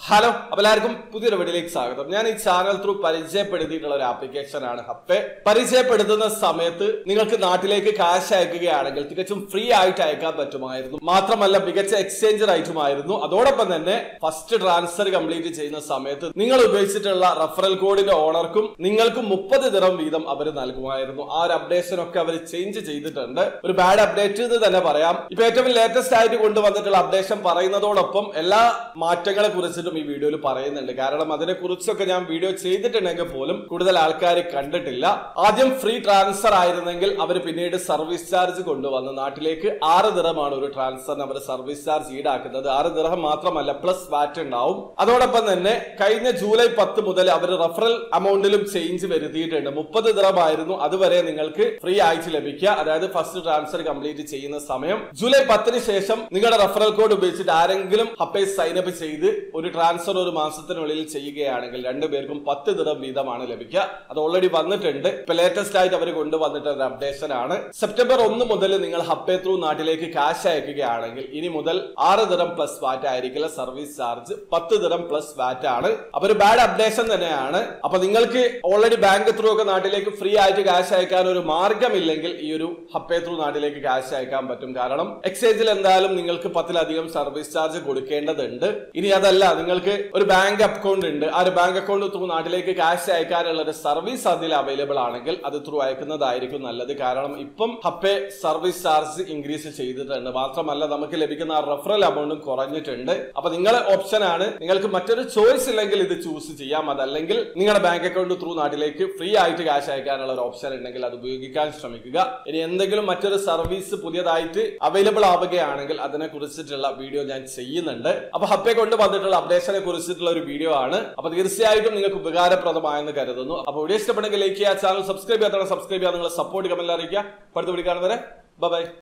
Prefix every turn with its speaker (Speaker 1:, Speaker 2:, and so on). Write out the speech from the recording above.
Speaker 1: hello അപ്പൊ എല്ലാവർക്കും പുതിയൊരു വീഡിയോയിലേക്ക് സ്വാഗതം ഞാൻ ഈ ചാനൽ ത്രൂ പരിചയപ്പെടുത്തിയിട്ടുള്ള ഒരു ആപ്ലിക്കേഷൻ ആണ് ഹപ്പെ പരിചയപ്പെടുത്തുന്ന സമയത്ത് നിങ്ങൾക്ക് നാട്ടിലേക്ക് കാശ് അയക്കുകയാണെങ്കിൽ തികച്ചും ഫ്രീ ആയിട്ട് അയക്കാൻ പറ്റുമായിരുന്നു മാത്രമല്ല മികച്ച എക്സ്ചേഞ്ച് റൈറ്റുമായിരുന്നു അതോടൊപ്പം തന്നെ ഫസ്റ്റ് ട്രാൻസ്ഫർ കംപ്ലീറ്റ് ചെയ്യുന്ന സമയത്ത് നിങ്ങൾ ഉപയോഗിച്ചിട്ടുള്ള റഫറൽ കോഡിന്റെ ഓണർക്കും നിങ്ങൾക്കും മുപ്പത് ദിറം വീതം അവർ നൽകുമായിരുന്നു ആ ഒരു അപ്ഡേഷൻ ഒക്കെ അവർ ചേഞ്ച് ചെയ്തിട്ടുണ്ട് ഒരു ബാഡ് അപ്ഡേറ്റ് എന്ന് തന്നെ പറയാം ഇപ്പൊ ഏറ്റവും ലേറ്റസ്റ്റ് ആയിട്ട് കൊണ്ടുവന്നിട്ടുള്ള അപ്ഡേഷൻ പറയുന്നതോടൊപ്പം എല്ലാ മാറ്റങ്ങളെ കുറിച്ചിട്ടും ഈ വീഡിയോയിൽ പറയുന്നുണ്ട് കാരണം അതിനെ കുറിച്ചൊക്കെ ഞാൻ വീഡിയോ ചെയ്തിട്ടുണ്ടെങ്കിൽ പോലും കൂടുതൽ ആൾക്കാർ കണ്ടിട്ടില്ല ആദ്യം ഫ്രീ ട്രാൻസ്ഫർ ആയിരുന്നെങ്കിൽ അവർ പിന്നീട് സർവീസ് ചാർജ് കൊണ്ടുവന്ന് നാട്ടിലേക്ക് ആറ് ദിറമാണ് ഒരു ട്രാൻസ്ഫറിന് അവർ സർവീസ് ചാർജ് ഈടാക്കുന്നത് ആറ് ദിറം മാത്രമല്ല പ്ലസ് വാറ്റ് ഉണ്ടാവും അതോടൊപ്പം തന്നെ കഴിഞ്ഞ ജൂലൈ പത്ത് മുതൽ അവർ റഫറൽ അമൗണ്ടിലും ചേഞ്ച് വരുത്തിയിട്ടുണ്ട് മുപ്പത് ദിറമായിരുന്നു അതുവരെ നിങ്ങൾക്ക് ഫ്രീ ആയിട്ട് ലഭിക്കുക അതായത് ഫസ്റ്റ് ട്രാൻസ്ഫർ കംപ്ലീറ്റ് ചെയ്യുന്ന സമയം ജൂലൈ പത്തിന് ശേഷം നിങ്ങളുടെ റഫറൽ കോഡ് ഉപയോഗിച്ചിട്ട് ആരെങ്കിലും ഹപ്പേ സൈൻ അപ്പ് ചെയ്ത് ഒരു ട്രാൻസ്ഫർ ഒരു മാസത്തിനുള്ളിൽ ചെയ്യുകയാണെങ്കിൽ രണ്ടുപേർക്കും പത്ത് ദിറം വീതമാണ് ലഭിക്കുക അത് ഓൾറെഡി വന്നിട്ടുണ്ട് ഇപ്പൊ ലേറ്റസ്റ്റ് ആയിട്ട് അവർ കൊണ്ടുവന്നിട്ടുള്ള ഒരു അപ്ഡേഷൻ ആണ് സെപ്റ്റംബർ ഒന്ന് മുതൽ നിങ്ങൾ ഹപ്പേ ത്രൂ നാട്ടിലേക്ക് കാശ് അയക്കുകയാണെങ്കിൽ ഇനി മുതൽ ആറ് ദിറം പ്ലസ് വാറ്റ് ആയിരിക്കില്ല സർവീസ് ചാർജ് പത്ത് ദിറം പ്ലസ് വാറ്റ് ആണ് അപ്പൊ ഒരു ബാഡ് അപ്ഡേഷൻ തന്നെയാണ് അപ്പൊ നിങ്ങൾക്ക് ഓൾറെഡി ബാങ്ക് ത്രൂ ഒക്കെ നാട്ടിലേക്ക് ഫ്രീ ആയിട്ട് കാശ് അയക്കാൻ ഒരു മാർഗമില്ലെങ്കിൽ ഈ ഒരു ഹപ്പേ ത്രൂ നാട്ടിലേക്ക് കാശ് അയക്കാൻ പറ്റും കാരണം എക്സ്ചേഞ്ചിൽ എന്തായാലും നിങ്ങൾക്ക് പത്തിലധികം സർവീസ് ചാർജ് കൊടുക്കേണ്ടതുണ്ട് ഇനി അതല്ല നിങ്ങൾക്ക് ഒരു ബാങ്ക് അക്കൗണ്ട് ഉണ്ട് ആ ഒരു ബാങ്ക് അക്കൗണ്ട് ത്രൂ നാട്ടിലേക്ക് കാശ് അയക്കാനുള്ള ഒരു സർവീസ് അതിൽ അവൈലബിൾ ആണെങ്കിൽ അത് ത്രൂ അയക്കുന്നതായിരിക്കും നല്ലത് കാരണം ഇപ്പം ഹപ്പേ സർവീസ് ചാർജ് ഇൻക്രീസ് ചെയ്തിട്ടുണ്ട് മാത്രമല്ല നമുക്ക് ലഭിക്കുന്ന ആ റെഫറൽ എമൗണ്ടും കുറഞ്ഞിട്ടുണ്ട് അപ്പൊ നിങ്ങളെ ഓപ്ഷൻ ആണ് നിങ്ങൾക്ക് മറ്റൊരു ചോയ്സ് ഇല്ലെങ്കിൽ ഇത് ചൂസ് ചെയ്യാം അതല്ലെങ്കിൽ നിങ്ങളുടെ ബാങ്ക് അക്കൗണ്ട് ത്രൂ നാട്ടിലേക്ക് ഫ്രീ ആയിട്ട് കാശ് അയക്കാനുള്ള ഒരു ഓപ്ഷൻ ഉണ്ടെങ്കിൽ അത് ഉപയോഗിക്കാൻ ശ്രമിക്കുക ഇനി എന്തെങ്കിലും മറ്റൊരു സർവീസ് പുതിയതായിട്ട് അവൈലബിൾ ആവുകയാണെങ്കിൽ അതിനെ കുറിച്ചിട്ടുള്ള വീഡിയോ ഞാൻ ചെയ്യുന്നുണ്ട് അപ്പൊ ഹപ്പെ കൊണ്ട് വന്നിട്ടുള്ള അപ്ഡേഷനെ കുറിച്ചിട്ടുള്ള ഒരു വീഡിയോ ആണ് അപ്പൊ തീർച്ചയായിട്ടും നിങ്ങൾക്ക് ഉപകാരപ്രദമായെന്ന് കരുതുന്നു അപ്പൊ വീഡിയോ ഇഷ്ടപ്പെടുമെങ്കിൽ ലൈക്ക് ചെയ്യുക ചാനൽ സബ്സ്ക്രൈബ് ചെയ്യാത്ത സബ്സ്ക്രൈബ് ചെയ്യുക നിങ്ങളെ സപ്പോർട്ട് കമന്റ് അറിയിക്കുക അടുത്ത വീഡിയോ കാണുന്നവരെ ബൈ